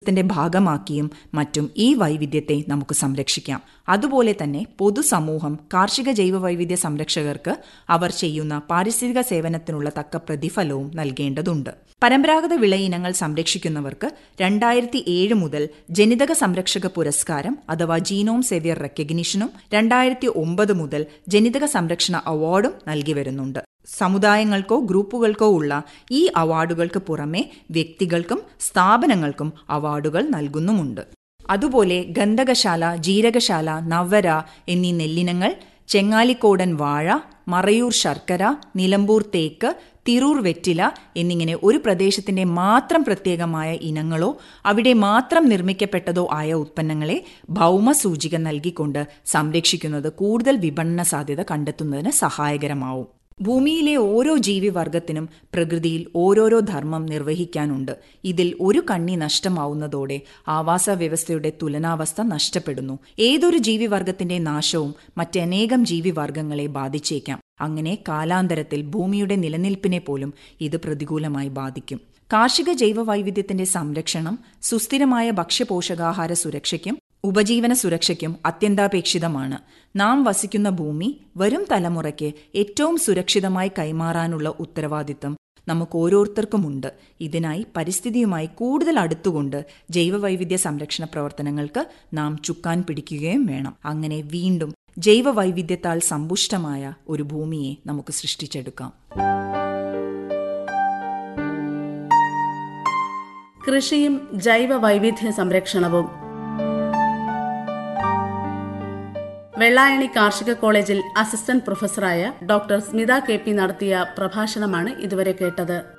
ത്തിന്റെ ഭാഗമാക്കിയും മറ്റും ഈ വൈവിധ്യത്തെ നമുക്ക് സംരക്ഷിക്കാം അതുപോലെ തന്നെ പൊതുസമൂഹം കാർഷിക ജൈവ വൈവിധ്യ സംരക്ഷകർക്ക് അവർ ചെയ്യുന്ന പാരിസ്ഥിതിക സേവനത്തിനുള്ള തക്ക പ്രതിഫലവും നൽകേണ്ടതുണ്ട് പരമ്പരാഗത വിള ഇനങ്ങൾ സംരക്ഷിക്കുന്നവർക്ക് രണ്ടായിരത്തി ഏഴ് മുതൽ ജനിതക സംരക്ഷക പുരസ്കാരം അഥവാ ജീനോം സേവിയർ റെക്കഗ്നിഷനും രണ്ടായിരത്തി ഒമ്പത് മുതൽ ജനിതക സംരക്ഷണ അവാർഡും നൽകി വരുന്നുണ്ട് സമുദായങ്ങൾക്കോ ഗ്രൂപ്പുകൾക്കോ ഉള്ള ഈ അവാർഡുകൾക്ക് പുറമെ വ്യക്തികൾക്കും സ്ഥാപനങ്ങൾക്കും അവാർഡുകൾ നൽകുന്നുമുണ്ട് അതുപോലെ ഗന്ധകശാല ജീരകശാല നവര എന്നീ നെല്ലിനങ്ങൾ ചെങ്ങാലിക്കോടൻ വാഴ മറയൂർ ശർക്കര നിലമ്പൂർ തേക്ക് തിരൂർ വെറ്റില എന്നിങ്ങനെ ഒരു പ്രദേശത്തിന്റെ മാത്രം പ്രത്യേകമായ ഇനങ്ങളോ അവിടെ മാത്രം നിർമ്മിക്കപ്പെട്ടതോ ആയ ഉത്പന്നങ്ങളെ ഭൗമസൂചിക നൽകിക്കൊണ്ട് സംരക്ഷിക്കുന്നത് കൂടുതൽ വിപണന സാധ്യത കണ്ടെത്തുന്നതിന് സഹായകരമാവും ഭൂമിയിലെ ഓരോ ജീവിവർഗത്തിനും പ്രകൃതിയിൽ ഓരോരോ ധർമ്മം നിർവഹിക്കാനുണ്ട് ഇതിൽ ഒരു കണ്ണി നഷ്ടമാവുന്നതോടെ ആവാസ വ്യവസ്ഥയുടെ തുലനാവസ്ഥ നഷ്ടപ്പെടുന്നു ഏതൊരു ജീവിവർഗത്തിന്റെ നാശവും മറ്റനേകം ജീവിവർഗങ്ങളെ ബാധിച്ചേക്കാം അങ്ങനെ കാലാന്തരത്തിൽ ഭൂമിയുടെ നിലനിൽപ്പിനെ പോലും ഇത് പ്രതികൂലമായി ബാധിക്കും കാർഷിക ജൈവ വൈവിധ്യത്തിന്റെ സംരക്ഷണം സുസ്ഥിരമായ ഭക്ഷ്യപോഷകാഹാര സുരക്ഷയ്ക്കും ഉപജീവന സുരക്ഷയ്ക്കും അത്യന്താപേക്ഷിതമാണ് നാം വസിക്കുന്ന ഭൂമി വരും തലമുറയ്ക്ക് ഏറ്റവും സുരക്ഷിതമായി കൈമാറാനുള്ള ഉത്തരവാദിത്തം നമുക്ക് ഓരോരുത്തർക്കുമുണ്ട് ഇതിനായി പരിസ്ഥിതിയുമായി കൂടുതൽ അടുത്തുകൊണ്ട് ജൈവവൈവിധ്യ സംരക്ഷണ പ്രവർത്തനങ്ങൾക്ക് നാം ചുക്കാൻ പിടിക്കുകയും വേണം അങ്ങനെ വീണ്ടും ജൈവ വൈവിധ്യത്താൽ സമ്പുഷ്ടമായ ഒരു ഭൂമിയെ നമുക്ക് സൃഷ്ടിച്ചെടുക്കാം കൃഷിയും ജൈവ വൈവിധ്യ സംരക്ഷണവും വെള്ളായണി കാർഷിക കോളേജിൽ അസിസ്റ്റന്റ് പ്രൊഫസറായ ഡോക്ടർ സ്മിത കെ പി നടത്തിയ പ്രഭാഷണമാണ് ഇതുവരെ കേട്ടത്